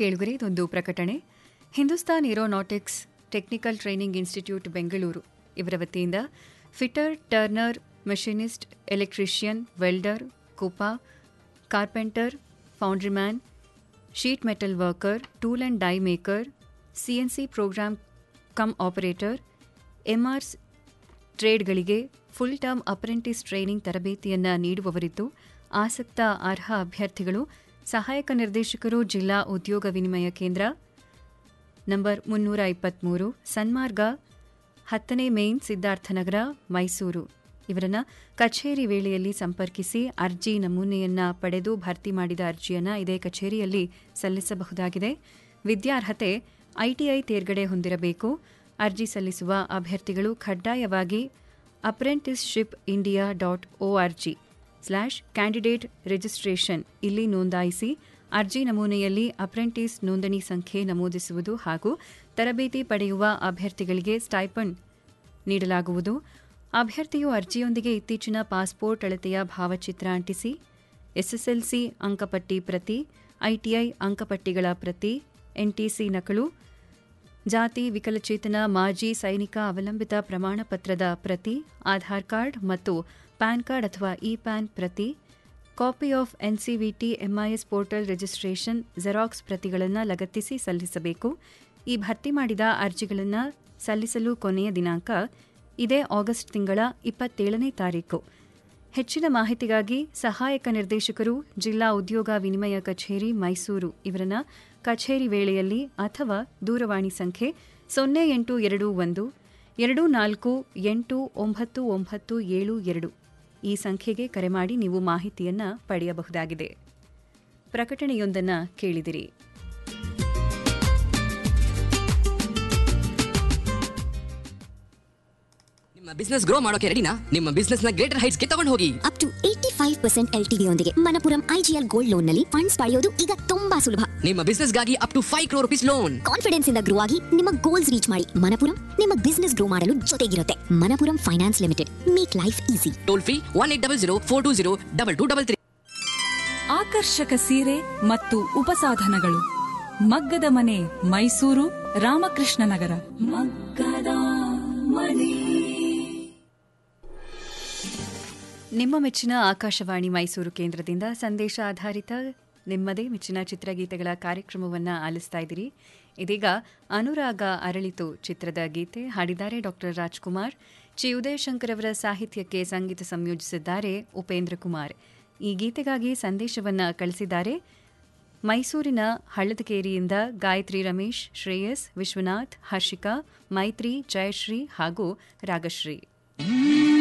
ಕೇಳುಗರೆ ಇದೊಂದು ಪ್ರಕಟಣೆ Hindustan aeronautics technical training institute Bengaluru ಇವರ ವತಿಯಿಂದ fitter turner machinist electrician welder COPA carpenter foundryman sheet metal worker tool and die maker CNC program cum operator ಎಂಆರ್ಸ್ ಟ್ರೇಡ್ಗಳಿಗೆ full term apprentice training ತರಬೇತಿಯನ್ನು ನೀಡುವವರಿದ್ದು ಆಸಕ್ತ ಅರ್ಹ ಅಭ್ಯರ್ಥಿಗಳು ಸಹಾಯಕ ನಿರ್ದೇಶಕರು ಜಿಲ್ಲಾ ಉದ್ಯೋಗ ವಿನಿಮಯ ಕೇಂದ್ರ ನಂಬರ್ ಮುನ್ನೂರ ಇಪ್ಪತ್ತ್ಮೂರು ಸನ್ಮಾರ್ಗ ಹತ್ತನೇ ಮೇನ್ ಸಿದ್ಧಾರ್ಥನಗರ ಮೈಸೂರು ಇವರನ್ನ ಕಚೇರಿ ವೇಳೆಯಲ್ಲಿ ಸಂಪರ್ಕಿಸಿ ಅರ್ಜಿ ನಮೂನೆಯನ್ನ ಪಡೆದು ಭರ್ತಿ ಮಾಡಿದ ಅರ್ಜಿಯನ್ನು ಇದೇ ಕಚೇರಿಯಲ್ಲಿ ಸಲ್ಲಿಸಬಹುದಾಗಿದೆ ವಿದ್ಯಾರ್ಹತೆ ಐಟಿಐ ತೇರ್ಗಡೆ ಹೊಂದಿರಬೇಕು ಅರ್ಜಿ ಸಲ್ಲಿಸುವ ಅಭ್ಯರ್ಥಿಗಳು ಕಡ್ಡಾಯವಾಗಿ apprenticeship India dot O R G slash candidate registration ಇಲ್ಲಿ ನೋಂದಾಯಿಸಿ ಅರ್ಜಿ ನಮೂನೆಯಲ್ಲಿ ಅಪ್ರೆಂಟಿಸ್ ನೋಂದಣಿ ಸಂಖ್ಯೆ ನಮೂದಿಸುವುದು ಹಾಗೂ ತರಬೇತಿ ಪಡೆಯುವ ಅಭ್ಯರ್ಥಿಗಳಿಗೆ ಸ್ಟೈಪಂಡ್ ನೀಡಲಾಗುವುದು ಅಭ್ಯರ್ಥಿಯು ಅರ್ಜಿಯೊಂದಿಗೆ ಇತ್ತೀಚಿನ ಪಾಸ್ಪೋರ್ಟ್ ಅಳತೆಯ ಭಾವಚಿತ್ರ ಅಂಟಿಸಿ ಎಸ್ಎಸ್ಎಲ್ಸಿ ಅಂಕಪಟ್ಟಿ ಪ್ರತಿ ಐಟಿಐ ಅಂಕಪಟ್ಟಿಗಳ ಪ್ರತಿ ಎನ್ಟಿಸಿ ನಕಲು ಜಾತಿ ವಿಕಲಚೇತನ ಮಾಜಿ ಸೈನಿಕ ಅವಲಂಬಿತ ಪ್ರಮಾಣಪತ್ರದ ಪ್ರತಿ ಆಧಾರ್ ಕಾರ್ಡ್ ಮತ್ತು ಪ್ಯಾನ್ ಕಾರ್ಡ್ ಅಥವಾ ಇ ಪ್ಯಾನ್ ಪ್ರತಿ copy of NCVT MIS portal registration xerox ಪ್ರತಿಗಳನ್ನು ಲಗತ್ತಿಸಿ ಸಲ್ಲಿಸಬೇಕು ಈ ಭರ್ತಿ ಮಾಡಿದ ಅರ್ಜಿಗಳನ್ನು ಸಲ್ಲಿಸಲು ಕೊನೆಯ ದಿನಾಂಕ ಇದೇ ಆಗಸ್ಟ್ ತಿಂಗಳ ಇಪ್ಪತ್ತೇಳನೇ ತಾರೀಕು ಹೆಚ್ಚಿನ ಮಾಹಿತಿಗಾಗಿ ಸಹಾಯಕ ನಿರ್ದೇಶಕರು ಜಿಲ್ಲಾ ಉದ್ಯೋಗ ವಿನಿಮಯ ಕಚೇರಿ ಮೈಸೂರು ಇವರನ್ನ ಕಚೇರಿ ವೇಳೆಯಲ್ಲಿ ಅಥವಾ ದೂರವಾಣಿ ಸಂಖ್ಯೆ ಸೊನ್ನೆ ಎಂಟು ಎರಡು ಒಂದು ಎರಡು ನಾಲ್ಕು ಎಂಟು ಒಂಬತ್ತು ಒಂಬತ್ತು ಏಳು ಎರಡು ಈ ಸಂಖ್ಯೆಗೆ ಕರೆ ಮಾಡಿ ನೀವು ಮಾಹಿತಿಯನ್ನ ಪಡೆಯಬಹುದಾಗಿದೆ ಪ್ರಕಟಣೆಯೊಂದನ್ನು ಕೇಳಿದಿರಿ ನಿಮ್ಮ ಬಿಸ್ನೆಸ್ ಗ್ರೋ ಮಾಡೋಕೆ ರೆಡಿನಾ ನಿಮ್ಮ ಬಿಸ್ನೆಸ್ ನ ಗ್ರೇಟರ್ ಹೈಟ್ಸ್ ಗೆ ತಗೊಂಡು ಹೋಗಿ up to eighty five percent L ಯೊಂದಿಗೆ ಮನಪುರಂ ಐಜಿಎಲ್ ಗೋಲ್ಡ್ ಲೋನ್ ನಲ್ಲಿ ಫಂಡ್ಸ್ ಪಡೆಯೋದು ಈಗ ತುಂಬಾ ಸುಲಭ ನಿಮ್ಮ ಬಿಸ್ನೆಸ್ ಗಾಗಿ up to five crore rupees loan confidence ಇಂದ ಗ್ರೋ ಆಗಿ ನಿಮ್ಮ ಗೋಲ್ಸ್ ರೀಚ್ ಮಾಡಿ ಮನಪುರಂ ನಿಮ್ಮ ಬಿಸ್ನೆಸ್ ಗ್ರೋ ಮಾಡಲು ಜೊತೆಗಿರುತ್ತೆ Manappuram finance limited make life easy toll free one eight double zero four two zero double two double three ಆಕರ್ಷಕ ಸೀರೆ ಮತ್ತು ಉಪಸಾಧನಗಳು ಮಗ್ಗದ ಮನೆ ಮೈಸೂರು ರಾಮಕೃಷ್ಣ ನಗರ ಮಗ್ಗದ ಮನೆ ನಿಮ್ಮ ಮೆಚ್ಚಿನ ಆಕಾಶವಾಣಿ ಮೈಸೂರು ಕೇಂದ್ರದಿಂದ ಸಂದೇಶ ಆಧಾರಿತ ನಿಮ್ಮದೇ ಮೆಚ್ಚಿನ ಚಿತ್ರಗೀತೆಗಳ ಕಾರ್ಯಕ್ರಮವನ್ನು ಆಲಿಸ್ತಾ ಇದ್ದೀರಿ ಇದೀಗ ಅನುರಾಗ ಅರಳಿತು ಚಿತ್ರದ ಗೀತೆ ಹಾಡಿದ್ದಾರೆ ಡಾಕ್ಟರ್ ರಾಜ್ಕುಮಾರ್ ಚಿ ಉದಯಶಂಕರ್ ಅವರ ಸಾಹಿತ್ಯಕ್ಕೆ ಸಂಗೀತ ಸಂಯೋಜಿಸಿದ್ದಾರೆ ಉಪೇಂದ್ರ ಕುಮಾರ್ ಈ ಗೀತೆಗಾಗಿ ಸಂದೇಶವನ್ನು ಕಳಿಸಿದ್ದಾರೆ ಮೈಸೂರಿನ ಹಳ್ಳದಕೇರಿಯಿಂದ ಗಾಯತ್ರಿ ರಮೇಶ್ ಶ್ರೇಯಸ್ ವಿಶ್ವನಾಥ್ ಹರ್ಷಿಕಾ ಮೈತ್ರಿ ಜಯಶ್ರೀ ಹಾಗೂ ರಾಗಶ್ರೀ